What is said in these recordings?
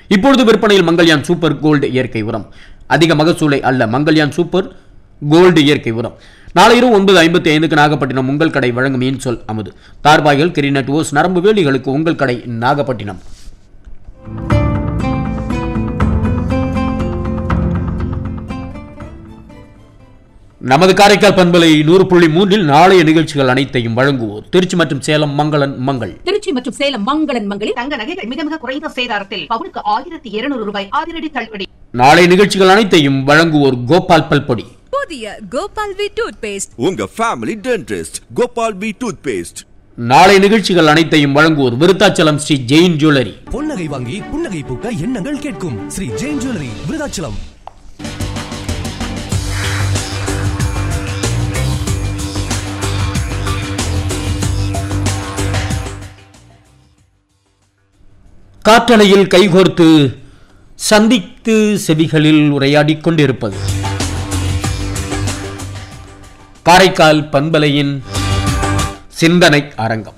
இப்பொழுது விற்பனையில் Mangalyaan super gold இயற்கை உரம் அதிக மகசூலை அல்ல மங்கள்யான் சூப்பர் கோல்டு இயற்கை உரம் நாளை இரவு ஒன்பது ஐம்பத்தி ஐந்துக்கு நாகப்பட்டினம் உங்கள் கடை வழங்கும் மீன் சொல் அமுது தார்பாய்கள் கிரிநட் ஓஸ் நரம்பு வேலிகளுக்கு உங்கள் கடை நாகப்பட்டினம் நமது காரைக்கால் பண்பலை நூறு புள்ளி மூன்றில் நாளைய நிகழ்ச்சிகள் அனைத்தையும் வழங்குவோர் திருச்சி மற்றும் சேலம் மங்களன் மங்கள் திருச்சி மற்றும் சேலம் மங்களன் மங்களில் தங்க நகைகள் மிக மிக குறைந்த சேதாரத்தில் பவுனுக்கு ஆயிரத்தி இருநூறு ரூபாய் அதிரடி தள்ளுபடி நாளைய நிகழ்ச்சிகள் அனைத்தையும் வழங்குவோர் கோபால் பல்பொடி புதிய கோபால் வி டூத் பேஸ்ட் உங்க family dentist Gopal B toothpaste நாளை நிகழ்ச்சிகள் அனைத்தையும் வழங்குவோர் விருத்தாச்சலம் ஸ்ரீ ஜெயின் ஜுவல்லரி பொன்னகை வாங்கி புன்னகை பூக்க எண்ணங்கள் கேட்கும் ஸ்ரீ ஜெயின் ஜுவல்லரி விருதாச்சலம் காற்றலையில் கைகோர்த்து சந்தித்து செவிகளில் உரையாடிக் கொண்டிருப்பது காரைக்கால் பண்பலையின் சிந்தனை அரங்கம்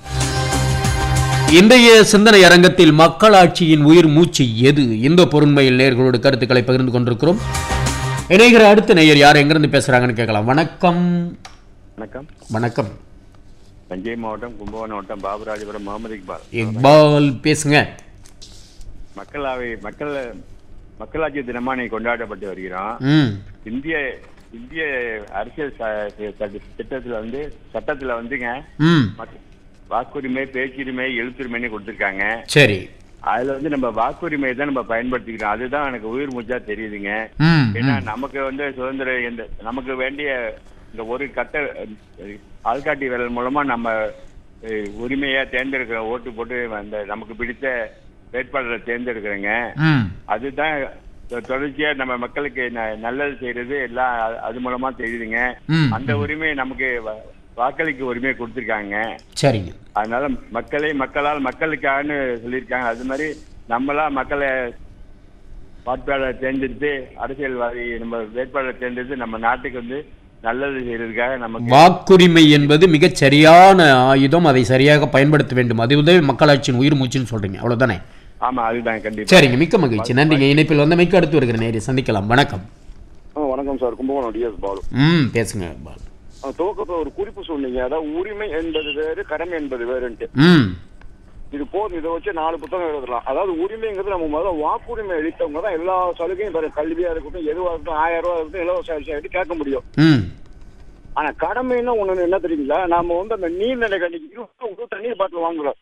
இன்றைய சிந்தனை அரங்கத்தில் மக்களாட்சியின் உயிர் மூச்சு எது இந்த பொருண்மையில் நேர்களோடு கருத்துக்களை பகிர்ந்து கொண்டிருக்கிறோம் இணைகிற அடுத்த நேயர் யார் எங்கிருந்து பேசுறாங்கன்னு கேட்கலாம் வணக்கம் வணக்கம் வணக்கம் தஞ்சை மாவட்டம் கும்பகோணம் மாவட்டம் பாபுராஜபுரம் முகமது இக்பால் இக்பால் பேசுங்க மக்களாவை மக்கள் மக்களாட்சி தினமா நீ கொண்டாடப்பட்டு வருகிறோம் ம் இந்திய இந்திய அரசியல் ச- சட்ட- திட்டத்துல வந்து சட்டத்துல வந்துங்க ம் மக்- வாக்குரிமை பேச்சுரிமை எழுத்துரிமைன்னு கொடுத்துருக்காங்க சரி அதுல வந்து நம்ம வாக்குரிமையை தான் நம்ம பயன்படுத்திக்கிறோம் அதுதான் எனக்கு உயிர் மூச்சா தெரியுதுங்க ம் ஏன்னா ம். நமக்கு வந்து சுதந்திரம் எந்த நமக்கு வேண்டிய இந்த ஒரு கட்ட அஹ், ஆள்காட்டி விரல் மூலமா நம்ம அஹ், உரிமையா தேர்ந்தெடுக்கிற ஓட்டு போட்டு அந்த நமக்கு பிடித்த வேட்பாளரை தேர்ந்தெடுக்கிறோங்க ம் அதுதான் தொ- தொடர்ச்சியா நம்ம மக்களுக்கு ந- நல்லது செய்யறது எல்லாம் அது- அது மூலமா தெரியுதுங்க ம், அந்த உரிமை நமக்கு வ- வாக்களிக்க உரிமை கொடுத்திருக்காங்க சரிங்க அதனால மக்களை மக்களால் மக்களுக்கான்னு சொல்லியிருக்காங்க அது மாதிரி நம்மளா மக்களை வாட்பாளரை தேர்ந்தெடுத்து அரசியல்வாதி நம்ம வேட்பாளரை தேர்ந்தெடுத்து நம்ம நாட்டுக்கு வந்து நல்லது செய்யறதுக்காக நமக்கு வாக்குரிமை என்பது மிகச் சரியான ஆயுதம் அதை சரியாக பயன்படுத்த வேண்டும் அதுவே மக்களாட்சியின் உயிர் மூச்சுன்னு சொல்றீங்க அவ்வளவுதானே ஆமா அதுதான் கண்டிப்பா சரிங்க மிக்க மகிழ்ச்சி நன்றிங்க இணைப்பில் வந்தமைக்கு அடுத்து வருகிற நேரை சந்திக்கலாம் வணக்கம் ஆ, வணக்கம் சார் கும்பகோணம் டிஎஸ் பாலு ம் பேசுங்க பால். ஆ, துவக்கத்துல ஒரு குறிப்பு சொன்னீங்க அதாவது உரிமை என்பது வேறு கடமை என்பது வேறுன்ட்டு ம் இது போதும் இதை வச்சு நாலு புத்தகம் எழுதலாம் அதாவது உரிமைங்கிறது நம்ம முதல்ல வாக்குரிமை அளித்தவங்க தான் எல்லா சலுகையும் பெற கல்வியா இருக்கட்டும் எதுவா இருக்கட்டும் ஆயிரம் ரூபா இருக்கட்டும் இலவச அரிசி ஆகிட்டு கேட்க முடியும் ம் ஆனா கடமைன்னா ஒண்ணு என்ன தெரியுங்களா நாம வந்து அந்த நீர்நிலை கண்டிக்கு இருபது ரூபா தண்ணீர் பாட்டில் வாங்குறோம்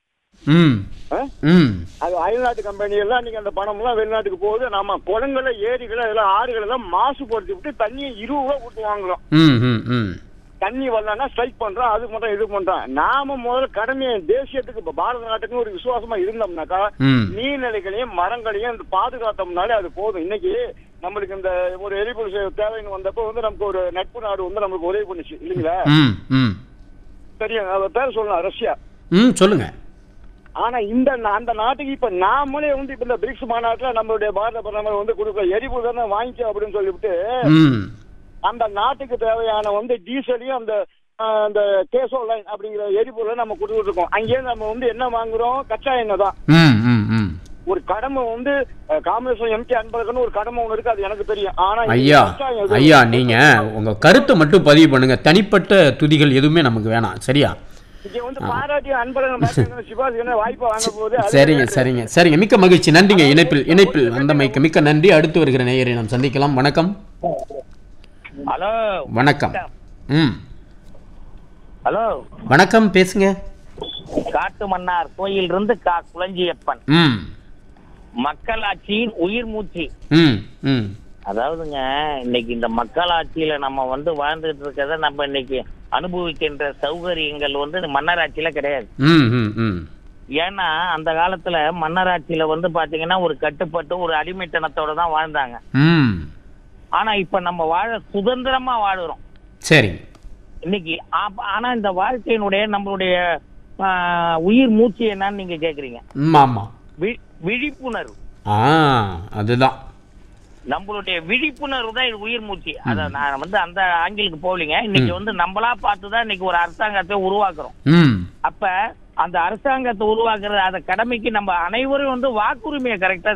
ம் ஆ? ம் அது அயல்நாட்டு கம்பெனி எல்லாம் நீங்க அந்த பணம் எல்லாம் வெளிநாட்டுக்கு போகுது நாம குளங்களை ஏரிகளை இதெல்லாம் ஆறுகள் எல்லாம் மாசுபடுத்தி விட்டு தண்ணியை இருபது ரூபா கொடுத்து வாங்குறோம் ம் ம் ம் தண்ணி வரலன்னா ஸ்ட்ரைக் பண்றோம் அது பண்றோம் இது பண்றோம் நாம முதல்ல கடமையை தேசியத்துக்கு இப்ப பாரத நாட்டுக்கு ஒரு விசுவாசமா இருந்தோம்னாக்கா ம். நீர்நிலைகளையும் மரங்களையும் இந்த பாதுகாத்தோம்னாலே அது போதும் இன்னைக்கு நம்மளுக்கு இந்த ஒரு எரிபொருள் தேவைன்னு வந்தப்போ வந்து நமக்கு ஒரு நட்பு நாடு வந்து நமக்கு உதவி பண்ணுச்சு இல்லைங்களா ம் ம் தெரியும் அவ பேர் சொல்லலாம் ரஷ்யா ம் சொல்லுங்க ஆனா இந்த நா- அந்த நாட்டுக்கு இப்ப நாமளே வந்து இப்ப இந்த பிரிக்ஸ் மாநாட்டுல நம்மளுடைய பாரத பிரதமர் வந்து கொடுக்க எரிபொருள் தானே வாங்கிக்க அப்படின்னு சொல்லிவிட்டு ம் அந்த நாட்டுக்கு தேவையான வந்து டீசலையும் அந்த ஆஹ், அந்த கேசோ லைன் அப்படிங்கிற எரிபொருளை நம்ம கொடுத்துட்டு இருக்கோம் அங்கேயே நம்ம வந்து என்ன வாங்குறோம் கச்சா எண்ணெய் தான் ம் ம் ம் ஒரு கடமை வந்து அஹ், காமராஜர் எம்கே அன்பழகன் ஒரு கடமை ஒன்று இருக்கு அது எனக்கு தெரியும் ஆனா இது ஐயா கச்சா எண்ணெய் ஐயா நீங்க உங்க கருத்தை மட்டும் பதிவு பண்ணுங்க தனிப்பட்ட துதிகள் எதுவுமே நமக்கு வேணாம் சரியா இங்க வந்து பாராட்டி அன்பழகன் பாத்தீங்கன்னா சிவாஜி என்ன வாய்ப்பு வாங்க போகுது அது சரிங்க சரிங்க சரிங்க மிக்க மகிழ்ச்சி நன்றிங்க இணைப்பில் இணைப்பில் வந்தமைக்கு மிக்க நன்றி அடுத்து வருகிற நேயரை நாம் சந்திக்கலாம் வணக்கம் ஹலோ வணக்கம் ம் ஹலோ வணக்கம் பேசுங்க காட்டு மன்னார் கோயில் இருந்து கா குளஞ்சியப்பன் ம் மக்களாட்சியின் உயிர் மூச்சு ம் ம் அதாவதுங்க இன்னைக்கு இந்த மக்களாட்சியில நம்ம வந்து வாழ்ந்துட்டு இருக்கிறத நம்ம இன்னைக்கு அனுபவிக்கின்ற சௌகரியங்கள் வந்து மன்னராட்சியில கிடையாது ம் ம் ம் ஏன்னா அந்த காலத்துல மன்னராட்சியில வந்து பாத்தீங்கன்னா ஒரு கட்டுப்பட்டு ஒரு அடிமைத்தனத்தோட தான் வாழ்ந்தாங்க ம் ஆனா இப்ப நம்ம வாழ சுதந்திரமா வாழுறோம் சரி இன்னைக்கு ஆப்ப- ஆனா இந்த வாழ்க்கையினுடைய நம்மளுடைய ஆஹ், உயிர் மூச்சு என்னன்னு நீங்க கேக்குறீங்க ம் ஆமாம் வி- விழிப்புணர்வு ஆ அதுதான் நம்மளுடைய விழிப்புணர்வு தான் இது உயிர் மூச்சு அத நான் வந்து அந்த ஆங்கிலுக்கு போகலைங்க இன்னைக்கு வந்து நம்மளா பார்த்து தான் இன்னைக்கு ஒரு அரசாங்கத்தை உருவாக்குறோம் ம் அப்ப அந்த அரசாங்கத்தை உருவாக்குற அந்த கடமைக்கு நம்ம அனைவரும் வந்து வாக்குரிமையை கரெக்டா